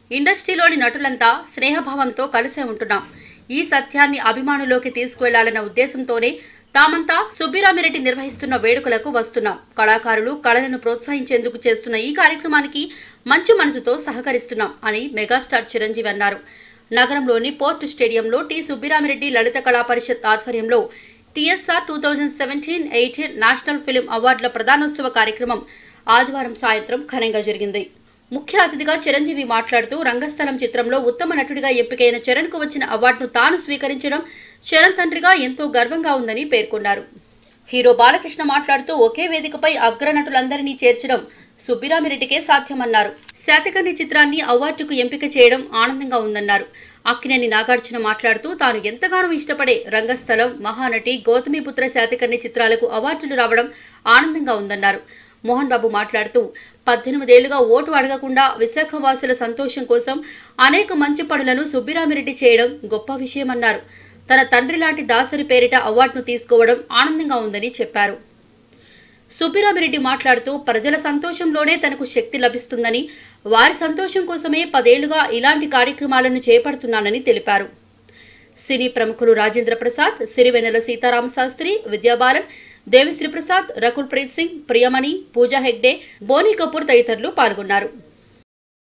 ఇండస్ట్రీలోని నటులంతా స్నేహభావంతో కలిసే ఉంటున్నాం ఈ సత్యాన్ని అభిమానులోకి తీసుకువెళ్లాలన్న ఉద్దేశంతోనే తామంతా సుబ్బిరామిరెడ్డి నిర్వహిస్తున్న వేడుకలకు వస్తున్నాం కళాకారులు కళలను ప్రోత్సహించేందుకు చేస్తున్న ఈ కార్యక్రమానికి మంచి మనసుతో సహకరిస్తున్నాం అని మెగాస్టార్ చిరంజీవి అన్నారు నగరంలోని పోర్ట్ స్టేడియంలో టి సుబ్బిరామిరెడ్డి లలిత కళా పరిషత్ ఆధ్వర్యంలో TSR two thousand seventeen eighteen national film అవార్డుల ప్రధానోత్సవ కార్యక్రమం ఆదివారం సాయంత్రం ఘనంగా జరిగింది ముఖ్య అతిథిగా చిరంజీవి మాట్లాడుతూ రంగస్థలం చిత్రంలో ఉత్తమ నటుడిగా ఎంపికైన చరణ్ కు వచ్చిన అవార్డును తాను స్వీకరించడం చరణ్ తండ్రిగా ఎంతో గర్వంగా ఉందని పేర్కొన్నారు హీరో బాలకృష్ణ మాట్లాడుతూ ఒకే వేదికపై అగ్రనటులందరినీ చేర్చడం సుబ్బిరామిరెడ్డికే సాధ్యమన్నారు శాతకర్ణి చిత్రాన్ని అవార్డుకు ఎంపిక చేయడం ఆనందంగా ఉందన్నారు అక్కినేని నాగార్జున మాట్లాడుతూ తాను ఎంతగానో ఇష్టపడే రంగస్థలం మహానటి గౌతమిపుత్ర శాతకర్ణి చిత్రాలకు అవార్డులు రావడం ఆనందంగా ఉందన్నారు మోహన్ బాబు మాట్లాడుతూ పద్దెనిమిదేళ్లుగా ఓటు అడగకుండా విశాఖవాసుల సంతోషం కోసం అనేక మంచి పనులను సుబ్బిరామిరెడ్డి చేయడం గొప్ప విషయమన్నారు తన తండ్రి లాంటి దాసరి పేరిట అవార్డును తీసుకోవడం ఆనందంగా ఉందని చెప్పారు సుబ్బిరామిరెడ్డి మాట్లాడుతూ ప్రజల సంతోషంలోనే తనకు శక్తి లభిస్తుందని వారి సంతోషం కోసమే పదేళ్లుగా ఇలాంటి కార్యక్రమాలను చేపడుతున్నానని తెలిపారు సినీ ప్రముఖులు రాజేంద్ర ప్రసాద్ సిరివెన్నెల సీతారామ శాస్త్రి విద్యాబాలన్ దేవిశ్రీ ప్రసాద్ రకుల్ ప్రీత్ సింగ్ ప్రియమణి పూజా హెగ్డే బోనీ కపూర్ తదితరులు పాల్గొన్నారు